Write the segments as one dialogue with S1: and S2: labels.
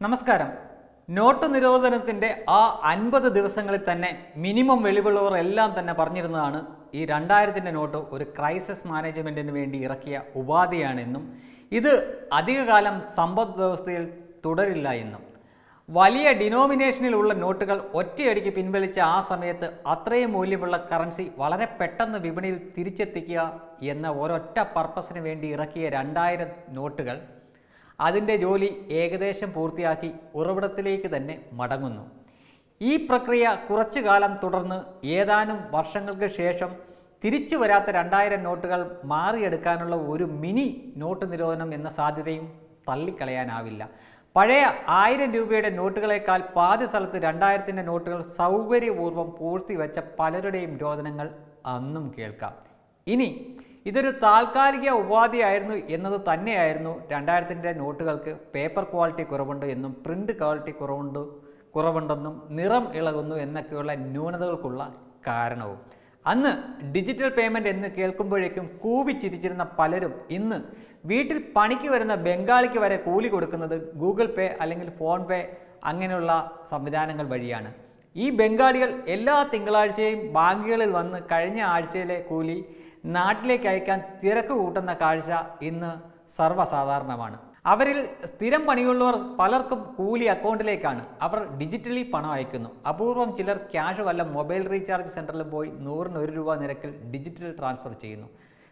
S1: നമസ്കാരം നോട്ട് നിരോധനത്തിൻ്റെ ആ അൻപത് ദിവസങ്ങളിൽ തന്നെ മിനിമം വെളിവുള്ളവർ എല്ലാം തന്നെ പറഞ്ഞിരുന്നതാണ് ഈ രണ്ടായിരത്തിൻ്റെ നോട്ട് ഒരു ക്രൈസിസ് മാനേജ്മെൻറ്റിന് വേണ്ടി ഇറക്കിയ ഉപാധിയാണെന്നും ഇത് അധികകാലം സമ്പദ് വ്യവസ്ഥയിൽ തുടരില്ല എന്നും വലിയ ഡിനോമിനേഷനിലുള്ള നോട്ടുകൾ ഒറ്റയടിക്ക് പിൻവലിച്ച ആ സമയത്ത് അത്രയും മൂല്യമുള്ള കറൻസി വളരെ പെട്ടെന്ന് വിപണിയിൽ തിരിച്ചെത്തിക്കുക എന്ന ഒരൊറ്റ പർപ്പസിന് വേണ്ടി ഇറക്കിയ രണ്ടായിരം നോട്ടുകൾ അതിൻ്റെ ജോലി ഏകദേശം പൂർത്തിയാക്കി ഉറവിടത്തിലേക്ക് തന്നെ മടങ്ങുന്നു ഈ പ്രക്രിയ കുറച്ചു കാലം തുടർന്ന് ഏതാനും വർഷങ്ങൾക്ക് ശേഷം തിരിച്ചു വരാത്ത രണ്ടായിരം നോട്ടുകൾ മാറിയെടുക്കാനുള്ള ഒരു മിനി നോട്ട് നിരോധനം എന്ന സാധ്യതയും തള്ളിക്കളയാനാവില്ല പഴയ ആയിരം രൂപയുടെ നോട്ടുകളേക്കാൾ പാതി സ്ഥലത്ത് രണ്ടായിരത്തിൻ്റെ നോട്ടുകൾ സൗകര്യപൂർവ്വം പൂർത്തിവെച്ച പലരുടെയും രോദനങ്ങൾ അന്നും കേൾക്കാം ഇനി ഇതൊരു താൽക്കാലിക ഉപാധിയായിരുന്നു എന്നത് തന്നെയായിരുന്നു രണ്ടായിരത്തിൻ്റെ നോട്ടുകൾക്ക് പേപ്പർ ക്വാളിറ്റി കുറവുണ്ട് എന്നും പ്രിൻ്റ് ക്വാളിറ്റി കുറവുണ്ട് കുറവുണ്ടെന്നും നിറം ഇളകുന്നു എന്നൊക്കെയുള്ള ന്യൂനതകൾക്കുള്ള കാരണവും അന്ന് ഡിജിറ്റൽ പേയ്മെൻറ്റ് എന്ന് കേൾക്കുമ്പോഴേക്കും കൂവിച്ചിരിച്ചിരുന്ന പലരും ഇന്ന് വീട്ടിൽ പണിക്ക് വരുന്ന ബംഗാളിക്ക് വരെ കൂലി കൊടുക്കുന്നത് ഗൂഗിൾ പേ അല്ലെങ്കിൽ ഫോൺ പേ അങ്ങനെയുള്ള സംവിധാനങ്ങൾ വഴിയാണ് ഈ ബംഗാളികൾ എല്ലാ തിങ്കളാഴ്ചയും ബാങ്കുകളിൽ വന്ന് കഴിഞ്ഞ ആഴ്ചയിലെ കൂലി നാട്ടിലേക്ക് അയക്കാൻ തിരക്ക് കൂട്ടുന്ന കാഴ്ച ഇന്ന് സർവ്വസാധാരണമാണ് അവരിൽ സ്ഥിരം പണിയുള്ളവർ പലർക്കും കൂലി അക്കൗണ്ടിലേക്കാണ് അവർ ഡിജിറ്റലി പണം അയക്കുന്നു അപൂർവം ചിലർ ക്യാഷ് വല്ല മൊബൈൽ റീചാർജ് സെൻറ്ററിൽ പോയി നൂറിന് ഒരു രൂപ നിരക്കിൽ ഡിജിറ്റൽ ട്രാൻസ്ഫർ ചെയ്യുന്നു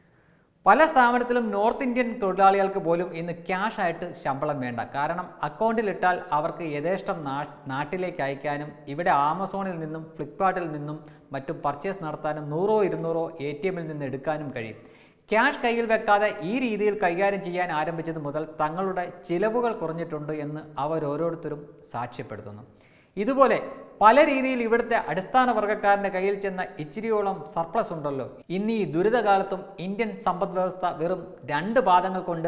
S1: പല സ്ഥാപനത്തിലും നോർത്ത് ഇന്ത്യൻ തൊഴിലാളികൾക്ക് പോലും ഇന്ന് ക്യാഷ് ആയിട്ട് ശമ്പളം വേണ്ട കാരണം അക്കൗണ്ടിലിട്ടാൽ അവർക്ക് യഥേഷ്ടം നാ നാട്ടിലേക്ക് അയക്കാനും ഇവിടെ ആമസോണിൽ നിന്നും ഫ്ലിപ്കാർട്ടിൽ നിന്നും മറ്റും പർച്ചേസ് നടത്താനും നൂറോ ഇരുന്നൂറോ എ ടി എമ്മിൽ നിന്ന് എടുക്കാനും കഴിയും ക്യാഷ് കയ്യിൽ വെക്കാതെ ഈ രീതിയിൽ കൈകാര്യം ചെയ്യാൻ ആരംഭിച്ചത് മുതൽ തങ്ങളുടെ ചിലവുകൾ കുറഞ്ഞിട്ടുണ്ട് എന്ന് അവരോരോരുത്തരും സാക്ഷ്യപ്പെടുത്തുന്നു ഇതുപോലെ പല രീതിയിൽ ഇവിടുത്തെ അടിസ്ഥാന വർഗ്ഗക്കാരൻ്റെ കയ്യിൽ ചെന്ന ഇച്ചിരിയോളം സർപ്ലസ് ഉണ്ടല്ലോ ഇന്ന് ഈ ദുരിതകാലത്തും ഇന്ത്യൻ സമ്പദ് വ്യവസ്ഥ വെറും രണ്ട് പാദങ്ങൾ കൊണ്ട്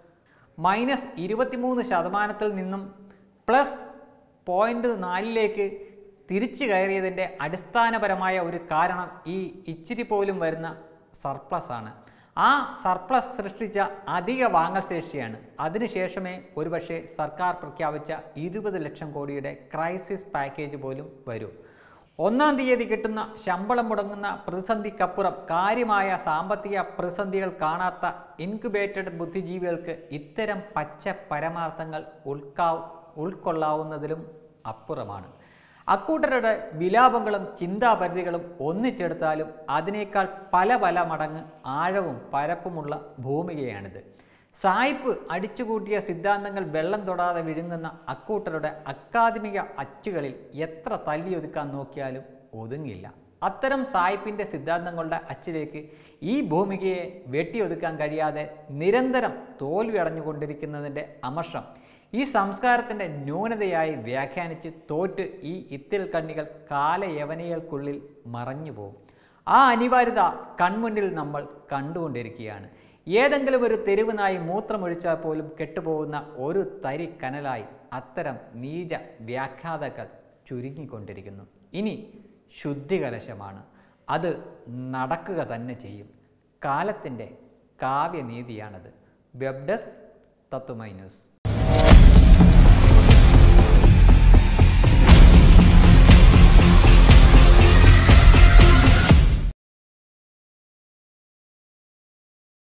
S1: മൈനസ് ഇരുപത്തിമൂന്ന് ശതമാനത്തിൽ നിന്നും പ്ലസ് പോയിൻ്റ് നാലിലേക്ക് തിരിച്ചു കയറിയതിൻ്റെ അടിസ്ഥാനപരമായ ഒരു കാരണം ഈ ഇച്ചിരി പോലും വരുന്ന സർപ്ലസ് ആണ് ആ സർപ്ലസ് സൃഷ്ടിച്ച അധിക വാങ്ങൽ ശേഷിയാണ് അതിനുശേഷമേ ഒരുപക്ഷെ സർക്കാർ പ്രഖ്യാപിച്ച ഇരുപത് ലക്ഷം കോടിയുടെ ക്രൈസിസ് പാക്കേജ് പോലും വരൂ ഒന്നാം തീയതി കിട്ടുന്ന ശമ്പളം മുടങ്ങുന്ന പ്രതിസന്ധിക്കപ്പുറം കാര്യമായ സാമ്പത്തിക പ്രതിസന്ധികൾ കാണാത്ത ഇൻക്യുബേറ്റഡ് ബുദ്ധിജീവികൾക്ക് ഇത്തരം പച്ച പരമാർത്ഥങ്ങൾ ഉൾക്കാ ഉൾക്കൊള്ളാവുന്നതിലും അപ്പുറമാണ് അക്കൂട്ടരുടെ വിലാപങ്ങളും ചിന്താപരിധികളും ഒന്നിച്ചെടുത്താലും അതിനേക്കാൾ പല പല മടങ്ങ് ആഴവും പരപ്പുമുള്ള ഭൂമികയാണിത് സായിപ്പ് അടിച്ചുകൂട്ടിയ സിദ്ധാന്തങ്ങൾ വെള്ളം തൊടാതെ വിഴുങ്ങുന്ന അക്കൂട്ടരുടെ അക്കാദമിക അച്ചുകളിൽ എത്ര തല്ലിയൊതുക്കാൻ നോക്കിയാലും ഒതുങ്ങില്ല അത്തരം സായിപ്പിൻ്റെ സിദ്ധാന്തങ്ങളുടെ അച്ചിലേക്ക് ഈ ഭൂമികയെ വെട്ടിയൊതുക്കാൻ കഴിയാതെ നിരന്തരം തോൽവി അടഞ്ഞുകൊണ്ടിരിക്കുന്നതിൻ്റെ അമർഷം ഈ സംസ്കാരത്തിൻ്റെ ന്യൂനതയായി വ്യാഖ്യാനിച്ച് തോറ്റ് ഈ ഇത്തിൽ കണ്ണികൾ കാലയവനികൾക്കുള്ളിൽ മറഞ്ഞു പോകും ആ അനിവാര്യത കൺമുന്നിൽ നമ്മൾ കണ്ടുകൊണ്ടിരിക്കുകയാണ് ഏതെങ്കിലും ഒരു തെരുവ് നായി മൂത്രമൊഴിച്ചാൽ പോലും കെട്ടുപോകുന്ന ഒരു തരി കനലായി അത്തരം നീച വ്യാഖ്യാതകൾ ചുരുങ്ങിക്കൊണ്ടിരിക്കുന്നു ഇനി ശുദ്ധികലശമാണ് അത് നടക്കുക തന്നെ ചെയ്യും കാലത്തിൻ്റെ കാവ്യനീതിയാണത് വെബ് ഡെസ്ക് തത്വമൈ ന്യൂസ്